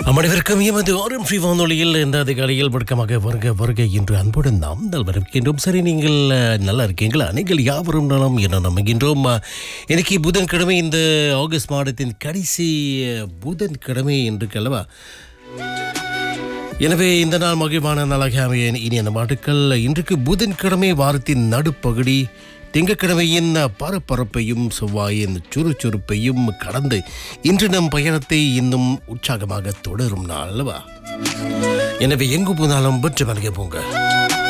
அனைவருக்கும் எமது ஆரம் ஃப்ரீ வானொலியில் இந்த அதிகாலையில் வழக்கமாக வருக வருக என்று அன்புடன் நாம் வரவேற்கின்றோம் சரி நீங்கள் அஹ், நல்லா இருக்கீங்களா நீங்கள் யாவரும் நலம் என நம்புகின்றோம் அஹ், இன்னைக்கு புதன்கிழமை இந்த ஆகஸ்ட் மாதத்தின் கடைசி அஹ், புதன்கிழமை என்று கல்லவா எனவே இந்த நாள் மகிழ்வான நாளாக அமைய இனி அந்த மாட்டுக்கள் இன்றைக்கு புதன்கிழமை வாரத்தின் நடுப்பகுதி திங்கட்கிழமையின் பரபரப்பையும் செவ்வாயின் சுறுசுறுப்பையும் கடந்து இன்று நம் பயணத்தை இன்னும் உற்சாகமாக தொடரும் நாள் அல்லவா எனவே எங்கு போனாலும் வெற்றி மலைய போங்க